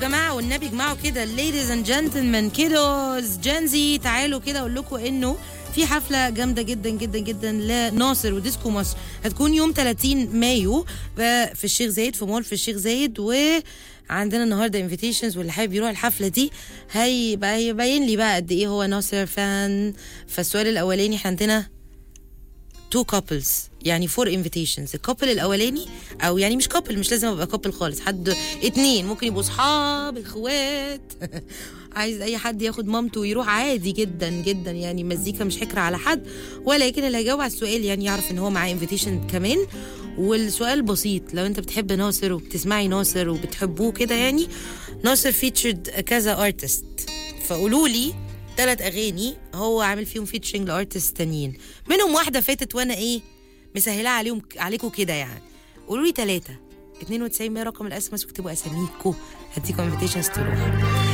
جماعه والنبي اجمعوا كده ladies and gentlemen كيدوز جنزي تعالوا كده اقول لكم انه في حفله جامده جدا جدا جدا لناصر وديسكو مصر هتكون يوم 30 مايو في الشيخ زايد في مول في الشيخ زايد و عندنا النهارده انفيتيشنز واللي حابب يروح الحفله دي هيبقى هيبين لي بقى قد ايه هو ناصر فان فالسؤال الاولاني احنا عندنا تو كابلز يعني فور انفيتيشنز الكابل الاولاني او يعني مش كابل مش لازم ابقى كابل خالص حد اتنين ممكن يبقوا صحاب اخوات عايز اي حد ياخد مامته ويروح عادي جدا جدا يعني مزيكا مش حكر على حد ولكن اللي هيجاوب على السؤال يعني يعرف ان هو معاه انفيتيشن كمان والسؤال بسيط لو انت بتحب ناصر وبتسمعي ناصر وبتحبوه كده يعني ناصر فيتشرد كذا ارتست فقولوا لي ثلاث اغاني هو عامل فيهم فيتشرنج لارتست تانيين منهم واحده فاتت وانا ايه مسهلها عليهم عليكم كده يعني قولوا لي ثلاثه 92 100 رقم الاس ام اس واكتبوا اساميكم هديكم انفيتيشنز تروحوا